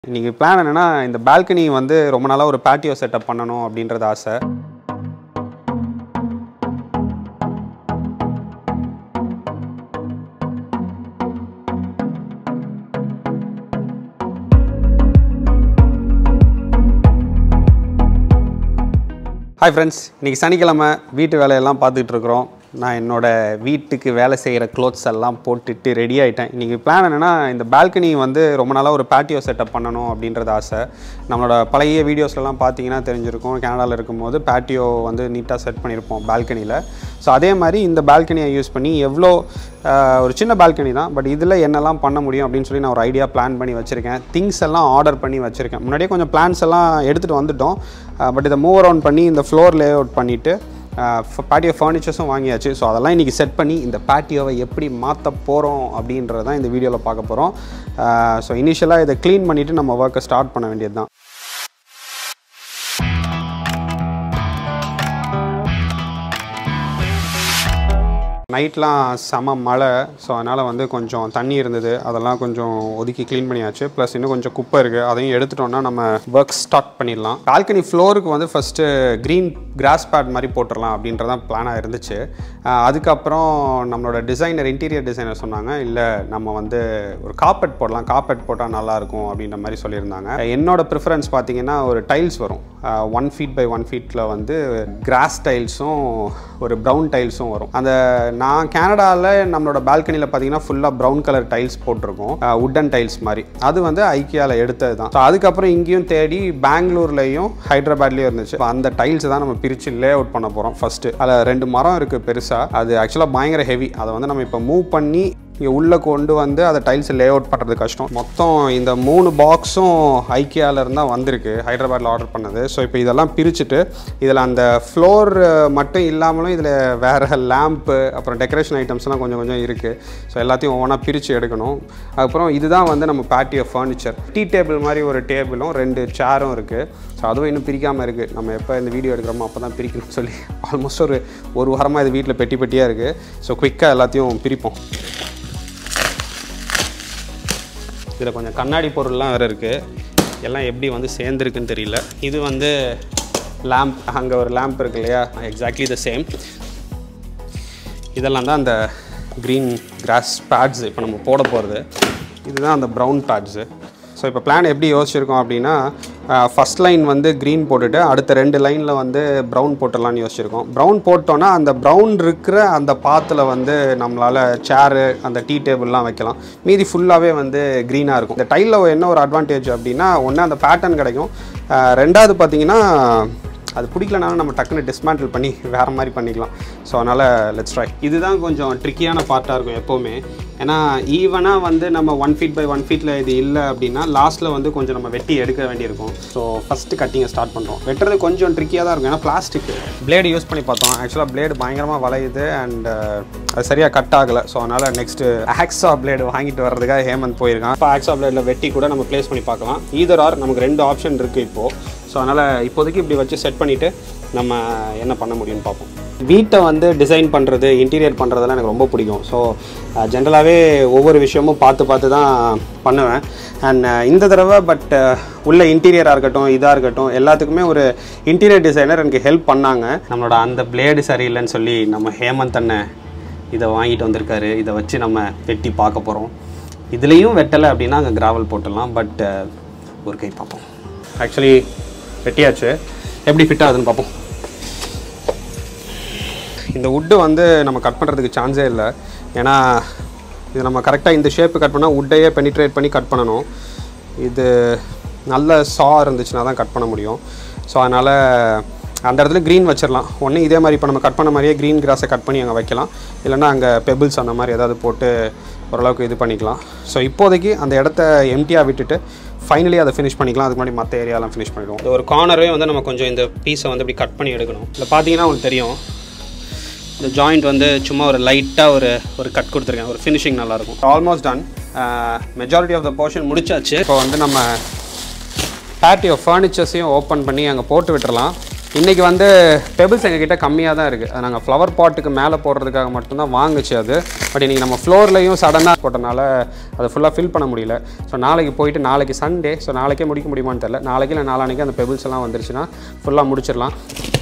இன்றைக்கி பிளான் என்னென்னா இந்த பால்கனி வந்து ரொம்ப நாளாக ஒரு பேட்டியோ செட்டப் பண்ணணும் அப்படின்றது ஆசை ஹாய் ஃப்ரெண்ட்ஸ் இன்றைக்கி சனிக்கிழமை வீட்டு வேலையெல்லாம் பார்த்துட்டு இருக்கிறோம் நான் என்னோட வீட்டுக்கு வேலை செய்கிற க்ளோத்ஸ் எல்லாம் போட்டுட்டு ரெடி ஆகிட்டேன் இன்றைக்கி பிளான் என்னென்னா இந்த பால்கனி வந்து ரொம்ப நாளாக ஒரு பேட்டியோ செட்டப் பண்ணணும் அப்படின்றது ஆசை நம்மளோட பழைய வீடியோஸ்லலாம் பார்த்தீங்கன்னா தெரிஞ்சிருக்கும் கனடாவில் இருக்கும்போது பேட்டியோ வந்து நீட்டாக செட் பண்ணியிருப்போம் பால்கனியில் ஸோ அதே மாதிரி இந்த பால்கனியை யூஸ் பண்ணி எவ்வளோ ஆஹ், ஒரு சின்ன பால்கனி தான் பட் இதில் என்னெல்லாம் பண்ண முடியும் அப்படின்னு சொல்லி நான் ஒரு ஐடியா பிளான் பண்ணி வச்சுருக்கேன் திங்ஸ் எல்லாம் ஆர்டர் பண்ணி வச்சுருக்கேன் முன்னாடியே கொஞ்சம் பிளான்ஸ் எல்லாம் எடுத்துகிட்டு வந்துட்டோம் பட் இதை மூவ் அரவுண்ட் பண்ணி இந்த ஃப்ளோர் லே அவுட் பண்ணிவிட்டு பேட்டியோ ஃபர்னிச்சர்ஸும் வாங்கியாச்சு ஸோ அதெல்லாம் இன்றைக்கி செட் பண்ணி இந்த பேட்டியோவை எப்படி மாற்ற போகிறோம் அப்படின்றது தான் இந்த வீடியோவில் பார்க்க போகிறோம் ஸோ இனிஷியலாக இதை க்ளீன் பண்ணிவிட்டு நம்ம ஒர்க்கை ஸ்டார்ட் பண்ண வேண்டியது தான் நைட்லாம் செம மழை ஸோ அதனால் வந்து கொஞ்சம் தண்ணி இருந்தது அதெல்லாம் கொஞ்சம் ஒதுக்கி க்ளீன் பண்ணியாச்சு ப்ளஸ் இன்னும் கொஞ்சம் குப்பை இருக்குது அதையும் எடுத்துட்டோம்னா நம்ம ஒர்க் ஸ்டார்ட் பண்ணிடலாம் பால்கனி ஃப்ளோருக்கு வந்து ஃபஸ்ட்டு க்ரீன் கிராஸ் பேட் மாதிரி போட்டுடலாம் அப்படின்றதான் பிளானாக இருந்துச்சு ஆஹ் அதுக்கப்புறம் நம்மளோட டிசைனர் இன்டீரியர் டிசைனர் சொன்னாங்க இல்லை நம்ம வந்து ஒரு காப்பெட் போடலாம் காப்பெட் போட்டால் நல்லாயிருக்கும் அப்படின்ற மாதிரி சொல்லியிருந்தாங்க என்னோட ப்ரிஃபரன்ஸ் பார்த்தீங்கன்னா ஒரு டைல்ஸ் வரும் ஒன் ஃபீட் பை ஒன் ஃபீட்டில் வந்து கிராஸ் டைல்ஸும் ஒரு ப்ரௌன் டைல்ஸும் வரும் அந்த நான் கனடாவில் நம்மளோட பால்கனியில் பார்த்தீங்கன்னா ஃபுல்லாக ப்ரௌன் கலர் டைல்ஸ் போட்டிருக்கோம் உட்டன் டைல்ஸ் மாதிரி அது வந்து ஐக்கியாவில் எடுத்தது தான் ஸோ அதுக்கப்புறம் இங்கேயும் தேடி பெங்களூர்லேயும் ஹைதராபாத்லேயும் இருந்துச்சு அப்ப அந்த டைல்ஸ் தான் நம்ம பிரித்து லே அவுட் பண்ண போகிறோம் ஃபஸ்ட்டு அதில் ரெண்டு மரம் இருக்குது பெருசாக அது ஆக்சுவலாக பயங்கர ஹெவி அதை வந்து நம்ம இப்போ மூவ் பண்ணி இங்கே உள்ளே கொண்டு வந்து அதை டைல்ஸ் லே அவுட் பண்ணுறது கஷ்டம் மொத்தம் இந்த மூணு பாக்ஸும் ஐக்கியாவில் இருந்தால் வந்திருக்கு ஹைதராபாத்தில் ஆர்டர் பண்ணது ஸோ இப்போ இதெல்லாம் பிரிச்சுட்டு இதில் அந்த ஃப்ளோர் மட்டும் இல்லாமலும் இதில் வேறு லேம்ப்பு அப்புறம் டெக்கரேஷன் ஐட்டம்ஸ்லாம் கொஞ்சம் கொஞ்சம் இருக்குது ஸோ எல்லாத்தையும் ஒவ்வொன்றா பிரித்து எடுக்கணும் அதுக்கப்புறம் இதுதான் வந்து நம்ம பேட்டியோ ஃபர்னிச்சர் டீ டேபிள் மாதிரி ஒரு டேபிளும் ரெண்டு சேரும் இருக்குது ஸோ அதுவும் இன்னும் பிரிக்காமல் இருக்குது நம்ம எப்போ இந்த வீடியோ எடுக்கிறோமோ அப்போ தான் பிரிக்கணும்னு சொல்லி ஆல்மோஸ்ட் ஒரு ஒரு வாரமாக இது வீட்டில் பெட்டி பெட்டியாக இருக்குது ஸோ குயிக்காக எல்லாத்தையும் பிரிப்போம் இதில் கொஞ்சம் கண்ணாடி பொருள்லாம் வேறு இருக்குது எல்லாம் எப்படி வந்து சேர்ந்துருக்குன்னு தெரியல இது வந்து லேம்ப் அங்கே ஒரு லேம்ப் இருக்கு இல்லையா எக்ஸாக்ட்லி த சேம் இதெல்லாம் தான் அந்த க்ரீன் கிராஸ் பேட்ஸு இப்போ நம்ம போட போகிறது இதுதான் அந்த ப்ரௌன் பேட்ஸு ஸோ இப்போ பிளான் எப்படி யோசிச்சிருக்கோம் அப்படின்னா ஃபஸ்ட் லைன் வந்து க்ரீன் போட்டுட்டு அடுத்த ரெண்டு லைனில் வந்து ப்ரௌன் போட்டுடலாம்னு யோசிச்சிருக்கோம் ப்ரௌன் போட்டோன்னா அந்த ப்ரௌன் இருக்கிற அந்த பாத்தில் வந்து நம்மளால் சேரு அந்த டீ டேபிள்லாம் வைக்கலாம் மீதி ஃபுல்லாகவே வந்து க்ரீனாக இருக்கும் இந்த டைலில் என்ன ஒரு அட்வான்டேஜ் அப்படின்னா ஒன்று அந்த பேட்டர்ன் கிடைக்கும் அஹ் ரெண்டாவது பார்த்தீங்கன்னா அது பிடிக்கலனாலும் நம்ம டக்குன்னு டிஸ்மேண்டில் பண்ணி வேறு மாதிரி பண்ணிக்கலாம் ஸோ அதனால் லெட்ஸ் ட்ரை இதுதான் கொஞ்சம் ட்ரிக்கியான பார்ட்டாக இருக்கும் எப்போவுமே ஏன்னா ஈவனாக வந்து நம்ம ஒன் ஃபீட் பை ஒன் ஃபீட்டில் இது இல்லை அப்படின்னா லாஸ்ட்டில் வந்து கொஞ்சம் நம்ம வெட்டி எடுக்க வேண்டியிருக்கும் ஸோ ஃபஸ்ட்டு கட்டிங்கை ஸ்டார்ட் பண்ணுறோம் வெட்டுறது கொஞ்சம் ட்ரிக்கியாக தான் இருக்கும் ஏன்னா பிளாஸ்டிக் பிளேடு யூஸ் பண்ணி பார்த்தோம் ஆக்சுவலாக பிளேடு பயங்கரமாக வளையுது அண்ட் அது சரியாக கட் ஆகலை ஸோ அதனால் நெக்ஸ்ட்டு ஆக்ஸா பிளேடு வாங்கிட்டு வர்றதுக்காக ஹேமந்த் போயிருக்கான் இப்போ ஆக்ஸா பிளேடில் வெட்டி கூட நம்ம ப்ளேஸ் பண்ணி பார்க்கலாம் ஈதர் ஆர் நமக்கு ரெண்டு ஆப்ஷன் இருக்குது இப்போது ஸோ அதனால் இப்போதைக்கு இப்படி வச்சு செட் பண்ணிவிட்டு நம்ம என்ன பண்ண முடியும்னு பார்ப்போம் வீட்டை வந்து டிசைன் பண்ணுறது இன்டீரியர் பண்ணுறதெல்லாம் எனக்கு ரொம்ப பிடிக்கும் ஸோ ஜென்ரலாகவே ஒவ்வொரு விஷயமும் பார்த்து பார்த்து தான் பண்ணுவேன் அண்ட் இந்த தடவை பட் உள்ள இன்டீரியராக இருக்கட்டும் இதாக இருக்கட்டும் எல்லாத்துக்குமே ஒரு இன்டீரியர் டிசைனர் எனக்கு ஹெல்ப் பண்ணாங்க நம்மளோட அந்த பிளேடு சரியில்லைன்னு சொல்லி நம்ம ஹேமந்த் அண்ணன் இதை வாங்கிட்டு வந்திருக்காரு இதை வச்சு நம்ம வெட்டி பார்க்க போகிறோம் இதுலேயும் வெட்டலை அப்படின்னா அங்கே கிராவல் போட்டுடலாம் பட் ஒரு கை பார்ப்போம் ஆக்சுவலி வெட்டியாச்சு எப்படி ஃபிட் ஆகுதுன்னு பார்ப்போம் இந்த வுட்டு வந்து நம்ம கட் பண்ணுறதுக்கு சான்ஸே இல்லை ஏன்னா இது நம்ம கரெக்டாக இந்த ஷேப்பு கட் பண்ணால் வுட்டையே பெனிட்ரேட் பண்ணி கட் பண்ணணும் இது நல்ல சா இருந்துச்சுன்னா தான் கட் பண்ண முடியும் ஸோ அதனால் அந்த இடத்துல க்ரீன் வச்சிடலாம் ஒன்று இதே மாதிரி இப்போ நம்ம கட் பண்ண மாதிரியே க்ரீன் கிராஸை கட் பண்ணி அங்கே வைக்கலாம் இல்லைன்னா அங்கே பெபிள்ஸ் அந்த மாதிரி ஏதாவது போட்டு ஓரளவுக்கு இது பண்ணிக்கலாம் ஸோ இப்போதைக்கு அந்த இடத்த எம்டியாக விட்டுட்டு ஃபைனலி அதை ஃபினிஷ் பண்ணிக்கலாம் அதுக்கு முன்னாடி மற்ற ஏரியாலாம் ஃபினிஷ் பண்ணிடுவோம் இந்த ஒரு கார்னரே வந்து நம்ம கொஞ்சம் இந்த பீஸை வந்து இப்படி கட் பண்ணி எடுக்கணும் இல்லை பார்த்தீங்கன்னா உங்களுக்கு தெரியும் இந்த ஜாயிண்ட் வந்து சும்மா ஒரு லைட்டாக ஒரு ஒரு கட் கொடுத்துருக்கேன் ஒரு ஃபினிஷிங் நல்லாயிருக்கும் almost done majority of the portion முடிச்சாச்சு இப்போ வந்து நம்ம பேட்டியோ ஃபர்னிச்சர்ஸையும் ஓப்பன் பண்ணி அங்கே போட்டு விட்டுறலாம் இன்றைக்கி வந்து பெபிள்ஸ் எங்ககிட்ட கம்மியாக தான் இருக்குது அது நாங்கள் ஃப்ளவர் பாட்டுக்கு மேலே போடுறதுக்காக மட்டும்தான் வாங்குச்சு அது பட் இன்றைக்கி நம்ம ஃப்ளோர்லையும் சடனாக போட்டனால அதை ஃபுல்லாக ஃபில் பண்ண முடியல ஸோ நாளைக்கு போயிட்டு நாளைக்கு சண்டே ஸோ நாளைக்கே முடிக்க முடியுமான்னு தெரில நாளைக்கு இல்லை நாளானைக்கு அந்த பெபிள்ஸ் எல்லாம் வந்துருச்சுன்னா ஃபுல்லாக முடிச்சிடலாம்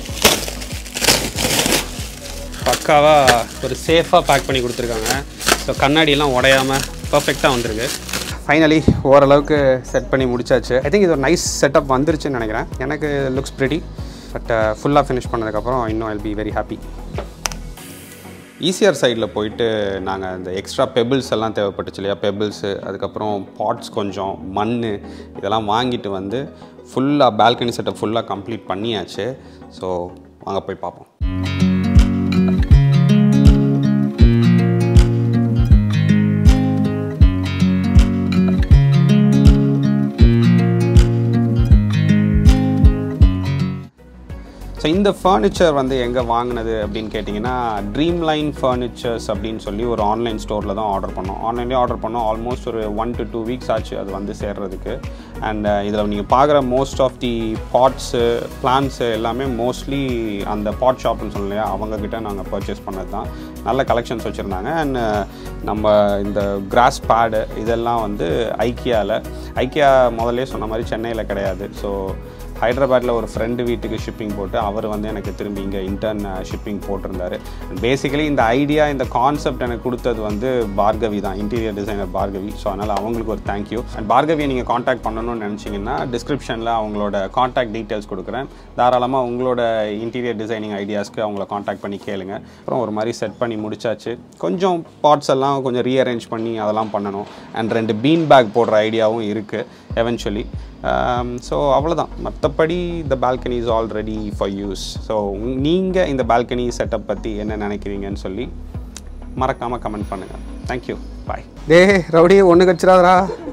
பக்காவாக ஒரு சேஃபாக பேக் பண்ணி கொடுத்துருக்காங்க ஸோ கண்ணாடியெல்லாம் உடையாமல் பர்ஃபெக்டாக வந்திருக்கு ஃபைனலி ஓரளவுக்கு செட் பண்ணி முடிச்சாச்சு ஐ திங்க் இது ஒரு நைஸ் செட்டப் வந்துருச்சுன்னு நினைக்கிறேன் எனக்கு லுக்ஸ் pretty பட் ஃபுல்லாக ஃபினிஷ் பண்ணதுக்கப்புறம் இன்னும் I'll be very happy ECR சைடில் போயிட்டு நாங்கள் இந்த எக்ஸ்ட்ரா பெபிள்ஸ் எல்லாம் தேவைப்பட்டுச்சு இல்லையா பெபிள்ஸு அதுக்கப்புறம் பாட்ஸ் கொஞ்சம் மண் இதெல்லாம் வாங்கிட்டு வந்து ஃபுல்லாக பால்கனி செட்டப் ஃபுல்லாக கம்ப்ளீட் பண்ணியாச்சு ஸோ வாங்க போய் பார்ப்போம் ஸோ இந்த ஃபர்னிச்சர் வந்து எங்கே வாங்கினது அப்படின்னு கேட்டிங்கன்னா ட்ரீம் லைன் ஃபர்னிச்சர்ஸ் அப்படின்னு சொல்லி ஒரு ஆன்லைன் ஸ்டோரில் தான் ஆர்டர் பண்ணோம் ஆன்லைன்லேயே ஆர்டர் பண்ணோம் ஆல்மோஸ்ட் ஒரு ஒன் டு டூ வீக்ஸ் ஆச்சு அது வந்து சேர்றதுக்கு அண்ட் இதில் நீங்கள் பார்க்குற most of the pots plants எல்லாமே மோஸ்ட்லி அந்த பாட் ஷாப்னு சொல்லலையா அவங்கக்கிட்ட நாங்கள் பர்ச்சேஸ் பண்ணது தான் நல்ல கலெக்ஷன்ஸ் வச்சுருந்தாங்க அண்ட் நம்ம இந்த கிராஸ் பேடு இதெல்லாம் வந்து ஐக்கியாவில் ஐக்கியா முதல்லே சொன்ன மாதிரி சென்னையில் கிடையாது ஸோ ஹைதராபாத்தில் ஒரு ஃப்ரெண்டு வீட்டுக்கு ஷிப்பிங் போட்டு அவர் வந்து எனக்கு திரும்பி இங்கே இன்டர்ன் ஷிப்பிங் போட்டிருந்தாரு பேசிக்கலி இந்த ஐடியா இந்த கான்செப்ட் எனக்கு கொடுத்தது வந்து பார்கவி தான் இன்டீரியர் டிசைனர் பார்கவி ஸோ அதனால் அவங்களுக்கு ஒரு தேங்க்யூ அண்ட் பார்கவியை நீங்கள் காண்டாக்ட் பண்ணணும்னு நினச்சிங்கன்னா டிஸ்கிரிப்ஷனில் அவங்களோட காண்டாக்ட் டீட்டெயில்ஸ் கொடுக்குறேன் தாராளமாக உங்களோட இன்டீரியர் டிசைனிங் ஐடியாஸ்க்கு அவங்கள காண்டாக்ட் பண்ணி கேளுங்க அப்புறம் ஒரு மாதிரி செட் பண்ணி முடிச்சாச்சு கொஞ்சம் பார்ட்ஸ் எல்லாம் கொஞ்சம் ரீஅரேஞ்ச் பண்ணி அதெல்லாம் பண்ணணும் அண்ட் ரெண்டு பீன் பேக் போடுற ஐடியாவும் இருக்குது எவென்ச்சுவலி ஸோ அவ்வளோதான் மற்றபடி இந்த balcony is already for use so நீங்கள் இந்த பால்கனி செட்டப் பற்றி என்ன நினைக்கிறீங்கன்னு சொல்லி மறக்காமல் கமெண்ட் பண்ணுங்கள் தேங்க்யூ பாய் டே ரவுடி ஒன்று கச்சிடாதரா